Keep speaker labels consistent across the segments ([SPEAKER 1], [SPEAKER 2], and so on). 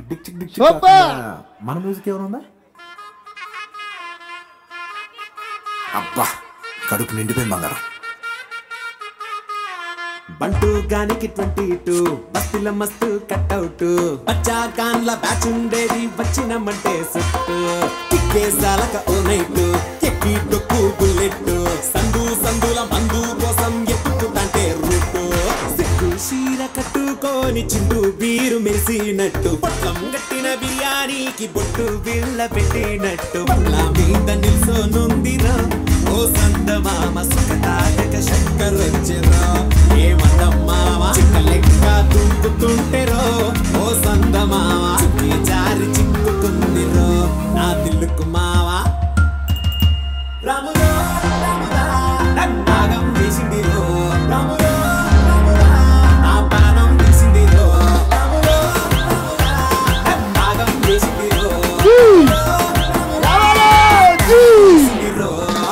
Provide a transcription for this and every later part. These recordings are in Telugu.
[SPEAKER 1] డిక్ చిక్ డిక్
[SPEAKER 2] Super.
[SPEAKER 1] కాకుండా మన మ్యూజిక్ ఏమైనా ఉందా అబ్బా కడుపు నిండిపోయింది బంగారం
[SPEAKER 3] బంటూ గానికి ట్వంటీ టూ బస్తిల మస్తు కట్అవుట్ బచ్చా గాన్ల బ్యాచ్ ఉండేది వచ్చినమంటే సుట్టు తిక్కేసాలక ఓ నైట్ ఎక్కి డొక్కు బుల్లెట్ సందు సందుల మందు కోసం ఎత్తుకుతాంటే రూట్ సిగ్గు చీర కట్టుకొని చిందు బీరు మెరిసినట్టు పొట్లం గట్టిన బిర్యానీకి బొట్టు బిళ్ళ పెట్టినట్టు పళ్ళ మీద నిల్సోనుందిరా ఓ సంద మామ సుఖతాగక శంకర్ వచ్చెరా ఏమందం మామ చిక్క లెక్క తుంపుతుంటెరో ఓ సంద మామ చుక్కి జారి చిక్కుకుందిరో నా దిల్లుకు మావా రాములో రాములా నన్నాగం చేసిందిరో రాములో రాములా నా ప్రాణం తీసిందిరో రాములో రాములా నన్నాగం చేసిందిరో చేసిందిరో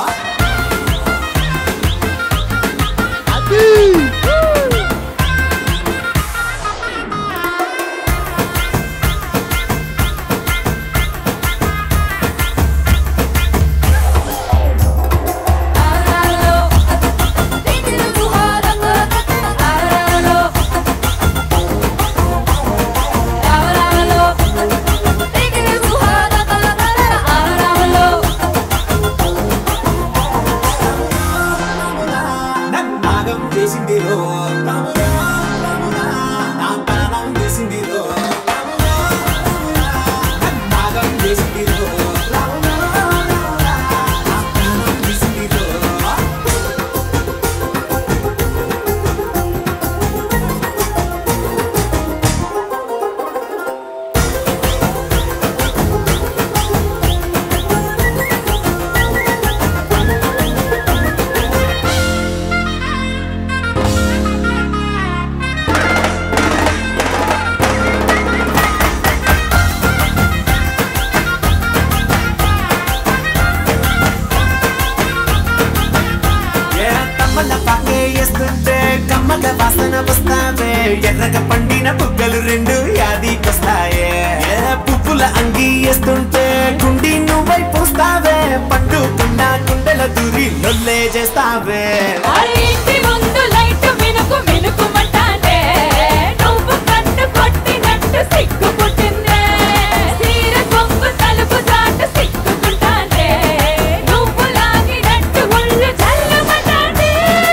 [SPEAKER 3] నన్నాగం చేసిందిరో రాములో రాములా నా ప్రాణం చేసిందిరో రాములో రాములా నన్నాగం చేసిందిరో రాములో రాములా నా ప్రాణం చేసిందిరో ఏ తమ్మల పాకే వేస్తుంటే కమ్మల వాసన వస్తావే ఎర్రగ పండిన బుగ్గలు రెండు యాదికొస్తాయే ఏ పువ్వుల అంగి వేస్తుంటే గుండి నువ్వై పూస్తావే పట్టుకుండా గుండెల దూరి లొల్లే చేస్తావే
[SPEAKER 4] సిగ్గు పుట్టిందే సీర కొంగు తలుపు దాటు సిగ్గుకుంటాందే నువ్వు లాగినట్టు ఒళ్ళు చల్లబడ్డాందే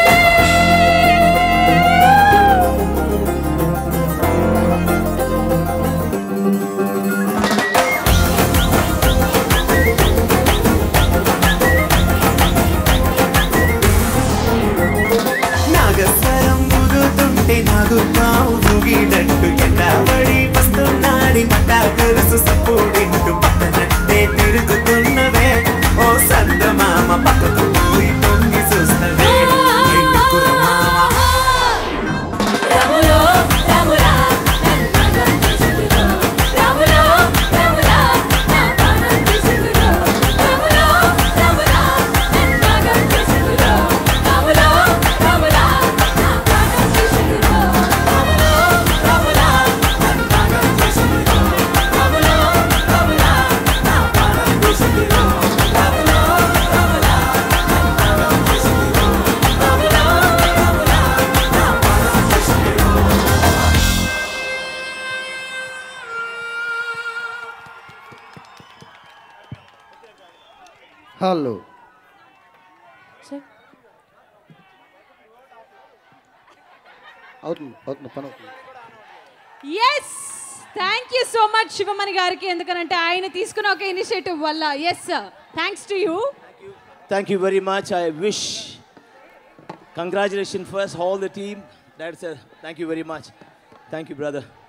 [SPEAKER 3] నాగస్వరం ఊగుతుంటే నాగు పావు ఊగినట్టు ఎండబడి వస్తున్నాడి మట గరుసు సప్పుడింటూ పక్కనట్టే తిరుగుతున్నవే ఓ సంత మామ పక్కకు పోయి పొంగి చూస్తవే ఎందుకు మామ
[SPEAKER 4] రాములో రాములా నన్నగం చేసిందిరో రాములో రాములా నా ప్రాణం చేసిందిరో రాములో రాములా నన్నగం చేసిందిరో రాములో రాములా నా ప్రాణం చేసిందిరో రాములో రాములా నన్నగం చేసిందిరో రాములో రాములా నా ప్రాణం చేసిందిరో రాములో రాములా నన్నగం చేసిందిరో రాములో రాములా నా ప్రాణం చేసిందిరో
[SPEAKER 2] హలో అవుతుంది అవుతుంది పని అవుతుంది
[SPEAKER 5] yes thank you so much Shivamani గారికి ఎందుకనంటే ఆయన తీసుకున్న ఒక ఇనిషియేటివ్ వల్ల yes thanks to you
[SPEAKER 6] Thank you very much. I wish congratulations first all the team. That's a thank you very much. Thank you, brother.